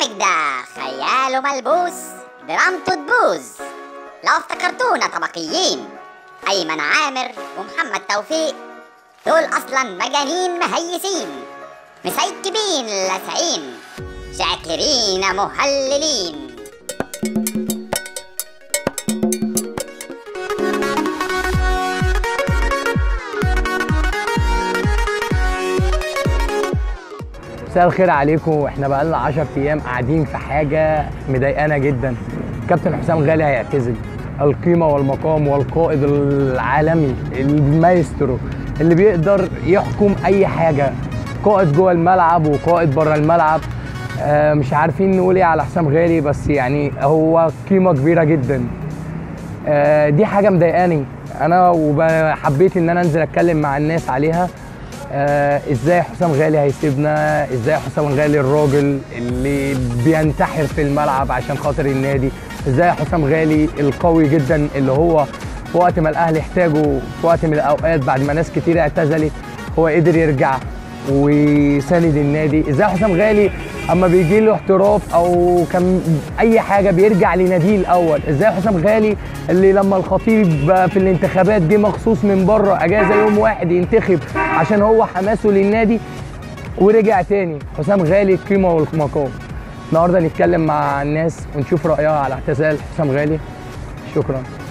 البرنامج ده خياله ملبوس درامته تبوظ لو افتكرتونا طبقيين أيمن عامر ومحمد توفيق دول أصلا مجانين مهيسين مسيكبين لاسعين شاكرين مهللين مساء الخير عليكم احنا بقالنا 10 ايام قاعدين في حاجه مضايقانا جدا كابتن حسام غالي هيعتزل القيمه والمقام والقائد العالمي المايسترو اللي بيقدر يحكم اي حاجه قائد جوه الملعب وقائد بره الملعب آه مش عارفين نقول ايه على حسام غالي بس يعني هو قيمه كبيره جدا آه دي حاجه مضايقاني انا وحبيت ان انا انزل اتكلم مع الناس عليها آه ازاي حسام غالي هيسيبنا ازاي حسام غالي الراجل اللي بينتحر في الملعب عشان خاطر النادي ازاي حسام غالي القوي جدا اللي هو في وقت ما الاهلي احتاجه في وقت من الاوقات بعد ما ناس كتير اعتزلت هو قدر يرجع ويساند النادي ازاي حسام غالي اما بيجي له احتراف او كان اي حاجه بيرجع لناديه الاول ازاي حسام غالي اللي لما الخطيب في الانتخابات جه مخصوص من بره اجازه يوم واحد ينتخب عشان هو حماسه للنادي ورجع تاني حسام غالي القيمه والمقام النهارده نتكلم مع الناس ونشوف رايها على اعتزال حسام غالي شكرا